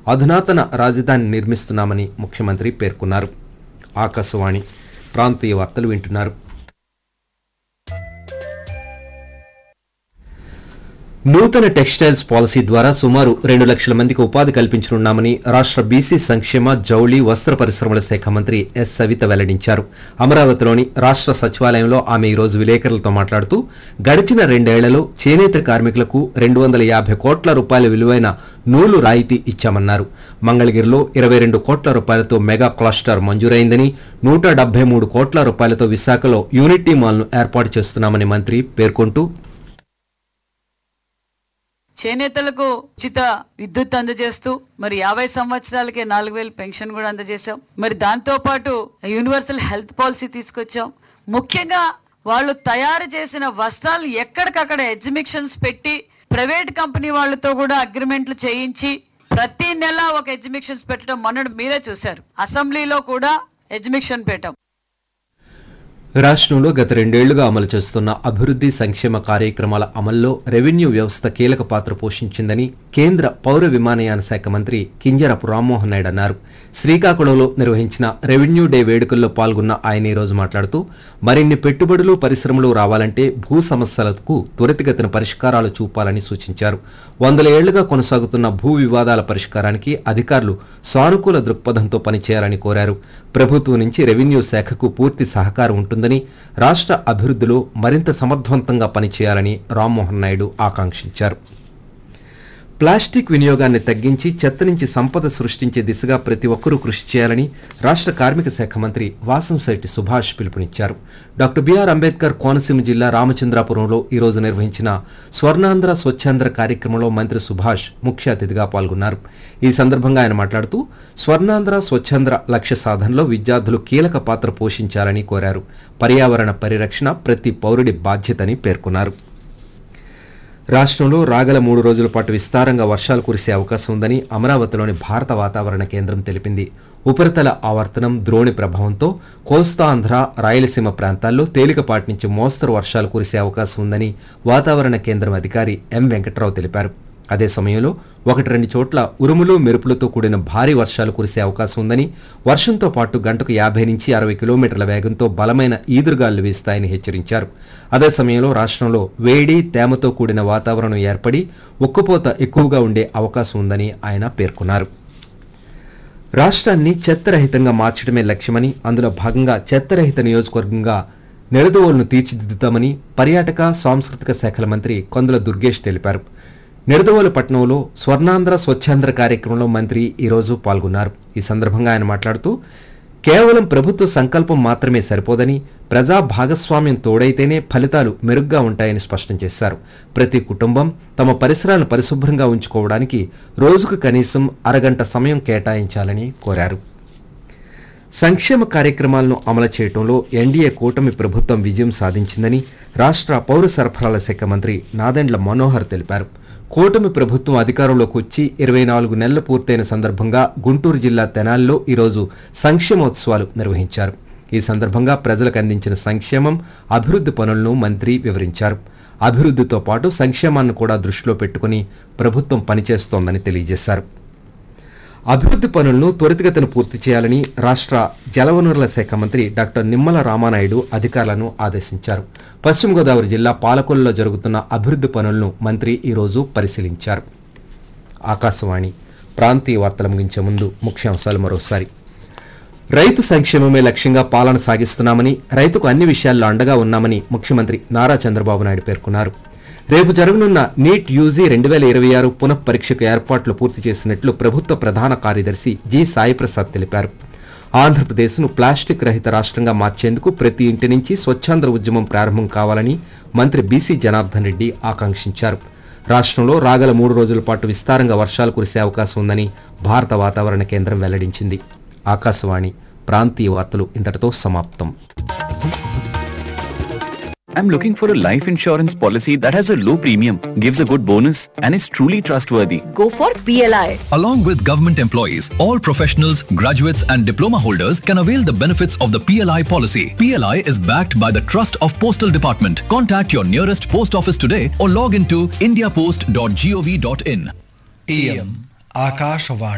అధునాతన రాజధాని నిర్మిస్తున్నామని ముఖ్యమంత్రి పేర్కొన్నారు ఆకాశవాణి ప్రాంతీయ వార్తలు వింటున్నారు నూతన టెక్స్టైల్స్ పాలసీ ద్వారా సుమారు రెండు లక్షల మందికి ఉపాధి కల్పించనున్నామని రాష్ట్ర బీసీ సంక్షేమ జౌళి వస్త్ర పరిశ్రమల శాఖ మంత్రి ఎస్ సవిత వెల్లడించారు అమరావతిలోని రాష్ట్ర సచివాలయంలో ఆమె ఈ రోజు విలేకరులతో మాట్లాడుతూ గడిచిన రెండేళ్లలో చేనేత కార్మికులకు రెండు వందల యాభై కోట్ల రూపాయల విలువైన నూలు రాయితీ ఇచ్చామన్నారు మంగళగిరిలో ఇరవై రెండు కోట్ల రూపాయలతో మెగా క్లస్టర్ మంజూరైందని నూట డెబ్బై మూడు కోట్ల రూపాయలతో విశాఖలో యూనిటీ మాల్ను ఏర్పాటు చేస్తున్నామని మంత్రి పేర్కొంటూ చేనేతలకు ఉచిత విద్యుత్ అందజేస్తూ మరి యాభై సంవత్సరాలకే నాలుగు వేలు పెన్షన్ కూడా అందజేశాం మరి దాంతో పాటు యూనివర్సల్ హెల్త్ పాలసీ తీసుకొచ్చాం ముఖ్యంగా వాళ్ళు తయారు చేసిన వస్త్రాలు ఎక్కడికక్కడ ఎగ్జిబిషన్స్ పెట్టి ప్రైవేట్ కంపెనీ వాళ్ళతో కూడా అగ్రిమెంట్లు చేయించి ప్రతి నెల ఒక ఎగ్జిబిషన్స్ పెట్టడం మొన్నటి మీరే చూశారు అసెంబ్లీలో కూడా ఎగ్జిబిషన్ పెట్టాం రాష్ట్రంలో గత రెండేళ్లుగా అమలు చేస్తున్న అభివృద్ధి సంక్షేమ కార్యక్రమాల అమల్లో రెవెన్యూ వ్యవస్థ కీలక పాత్ర పోషించిందని కేంద్ర పౌర విమానయాన శాఖ మంత్రి కింజరపు రామ్మోహన్ నాయుడు అన్నారు శ్రీకాకుళంలో నిర్వహించిన రెవెన్యూ డే వేడుకల్లో పాల్గొన్న ఆయన ఈ రోజు మాట్లాడుతూ మరిన్ని పెట్టుబడులు పరిశ్రమలు రావాలంటే భూ సమస్యలకు త్వరితగతిన పరిష్కారాలు చూపాలని సూచించారు వందల ఏళ్లుగా కొనసాగుతున్న భూ వివాదాల పరిష్కారానికి అధికారులు సానుకూల దృక్పథంతో పనిచేయాలని కోరారు ప్రభుత్వం నుంచి రెవెన్యూ శాఖకు పూర్తి సహకారం ఉంటుందని రాష్ట్ర అభివృద్ధిలో మరింత సమర్థవంతంగా పనిచేయాలని రామ్మోహన్ నాయుడు ఆకాంక్షించారు ప్లాస్టిక్ వినియోగాన్ని తగ్గించి చెత్త నుంచి సంపద సృష్టించే దిశగా ప్రతి ఒక్కరూ కృషి చేయాలని రాష్ట్ర కార్మిక శాఖ మంత్రి వాసంశెట్టి సుభాష్ పిలుపునిచ్చారు డాక్టర్ బిఆర్ అంబేద్కర్ కోనసీమ జిల్లా రామచంద్రాపురంలో ఈ రోజు నిర్వహించిన స్వర్ణాంధ్ర స్వచ్ఛాంధ్ర కార్యక్రమంలో మంత్రి సుభాష్ ముఖ్య అతిథిగా పాల్గొన్నారు ఈ సందర్భంగా ఆయన మాట్లాడుతూ స్వర్ణాంధ్ర స్వచ్ఛాంధ్ర లక్ష్య సాధనలో విద్యార్థులు కీలక పాత్ర పోషించాలని కోరారు పర్యావరణ పరిరక్షణ ప్రతి పౌరుడి బాధ్యతని పేర్కొన్నారు రాష్ట్రంలో రాగల మూడు రోజుల పాటు విస్తారంగా వర్షాలు కురిసే అవకాశం ఉందని అమరావతిలోని భారత వాతావరణ కేంద్రం తెలిపింది ఉపరితల ఆవర్తనం ద్రోణి ప్రభావంతో కోస్తాంధ్ర రాయలసీమ ప్రాంతాల్లో తేలికపాటి నుంచి మోస్తరు వర్షాలు కురిసే అవకాశం ఉందని వాతావరణ కేంద్రం అధికారి ఎం వెంకట్రావు తెలిపారు అదే సమయంలో ఒకటి రెండు చోట్ల ఉరుములు మెరుపులతో కూడిన భారీ వర్షాలు కురిసే అవకాశం ఉందని వర్షంతో పాటు గంటకు యాభై నుంచి అరవై కిలోమీటర్ల వేగంతో బలమైన ఈదురుగాలు వీస్తాయని హెచ్చరించారు అదే సమయంలో రాష్ట్రంలో వేడి తేమతో కూడిన వాతావరణం ఏర్పడి ఉక్కుపోత ఎక్కువగా ఉండే అవకాశం ఉందని ఆయన పేర్కొన్నారు రాష్ట్రాన్ని చెత్తరహితంగా మార్చడమే లక్ష్యమని అందులో భాగంగా చెత్తరహిత నియోజకవర్గంగా నిడదవోలును తీర్చిదిద్దుతామని పర్యాటక సాంస్కృతిక శాఖల మంత్రి కొందల దుర్గేష్ తెలిపారు నిడదవోలు పట్టణంలో స్వర్ణాంధ్ర స్వచ్ఛాంధ్ర కార్యక్రమంలో మంత్రి ఈరోజు పాల్గొన్నారు ఈ సందర్భంగా ఆయన మాట్లాడుతూ కేవలం ప్రభుత్వ సంకల్పం మాత్రమే సరిపోదని ప్రజా భాగస్వామ్యం తోడైతేనే ఫలితాలు మెరుగ్గా ఉంటాయని స్పష్టం చేశారు ప్రతి కుటుంబం తమ పరిసరాలను పరిశుభ్రంగా ఉంచుకోవడానికి రోజుకు కనీసం అరగంట సమయం కేటాయించాలని కోరారు సంక్షేమ కార్యక్రమాలను అమలు చేయడంలో ఎన్డీఏ కూటమి ప్రభుత్వం విజయం సాధించిందని రాష్ట్ర పౌర సరఫరాల శాఖ మంత్రి నాదెండ్ల మనోహర్ తెలిపారు కూటమి ప్రభుత్వం అధికారంలోకి వచ్చి ఇరవై నాలుగు నెలలు పూర్తయిన సందర్భంగా గుంటూరు జిల్లా తెనాల్లో ఈరోజు సంక్షేమోత్సవాలు నిర్వహించారు ఈ సందర్భంగా ప్రజలకు అందించిన సంక్షేమం అభివృద్ధి పనులను మంత్రి వివరించారు అభివృద్ధితో పాటు సంక్షేమాన్ని కూడా దృష్టిలో పెట్టుకుని ప్రభుత్వం పనిచేస్తోందని తెలియజేశారు అభివృద్ధి పనులను త్వరితగతిన పూర్తి చేయాలని రాష్ట్ర జలవనరుల శాఖ మంత్రి డాక్టర్ నిమ్మల రామానాయుడు అధికారులను ఆదేశించారు పశ్చిమ గోదావరి జిల్లా పాలకొల్లులో జరుగుతున్న అభివృద్ధి పనులను మంత్రి ఈరోజు పరిశీలించారు ఆకాశవాణి ప్రాంతీయ వార్తలు ముగించే ముందు ముఖ్యాంశాలు మరోసారి రైతు సంక్షేమమే లక్ష్యంగా పాలన సాగిస్తున్నామని రైతుకు అన్ని విషయాల్లో అండగా ఉన్నామని ముఖ్యమంత్రి నారా చంద్రబాబు నాయుడు పేర్కొన్నారు రేపు జరగనున్న నీట్ యూజీ రెండు వేల ఇరవై ఆరు పునః పరీక్షకు ఏర్పాట్లు పూర్తి చేసినట్లు ప్రభుత్వ ప్రధాన కార్యదర్శి జి సాయిప్రసాద్ తెలిపారు ఆంధ్రప్రదేశ్ను ప్లాస్టిక్ రహిత రాష్ట్రంగా మార్చేందుకు ప్రతి ఇంటి నుంచి స్వచ్ఛాంధ్ర ఉద్యమం ప్రారంభం కావాలని మంత్రి బీసీ జనార్దన్ రెడ్డి ఆకాంక్షించారు రాష్ట్రంలో రాగల మూడు రోజుల పాటు విస్తారంగా వర్షాలు కురిసే అవకాశం ఉందని భారత వాతావరణ కేంద్రం వెల్లడించింది ఆకాశవాణి ప్రాంతీయ వార్తలు ఇంతటితో సమాప్తం I'm looking for a life insurance policy that has a low premium, gives a good bonus, and is truly trustworthy. Go for PLI. Along with government employees, all professionals, graduates, and diploma holders can avail the benefits of the PLI policy. PLI is backed by the Trust of Postal Department. Contact your nearest post office today or log into indiapost.gov.in. इयम् आकाशवाणी